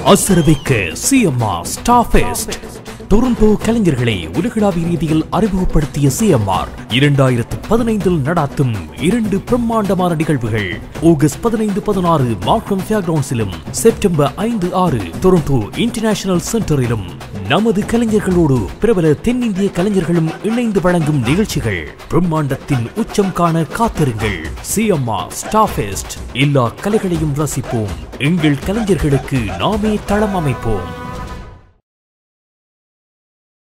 அசரவைக்க CMR star fest Toronto கலைஞர்களை உலகளாவிய ரீதியில் அறிமுகப்படுத்திய சிஎம்ஆர் இரண்டாயிரத்து பதினைந்தில் நடாத்தும் இரண்டு பிரம்மாண்டமான நிகழ்வுகள் ஆகஸ்ட் பதினைந்து பதினாறு மார்க்கம் ஃபேர் கிரவுண்ட்ஸிலும் செப்டம்பர் ஐந்து ஆறு டொரண்டோ இன்டர்நேஷனல் சென்டரிலும் நமது கலைஞர்களோடு பிரபல தென்னிந்திய கலைஞர்களும் இணைந்து வழங்கும் நிகழ்ச்சிகள் பிரம்மாண்டத்தின் உச்சம் காண காத்திருங்கள் சிஎம்ஆர் ஸ்டார் ஃபெஸ்ட் எல்லா கலைகளையும் ரசிப்போம் எங்கள் கலைஞர்களுக்கு நாமே தளம் அமைப்போம்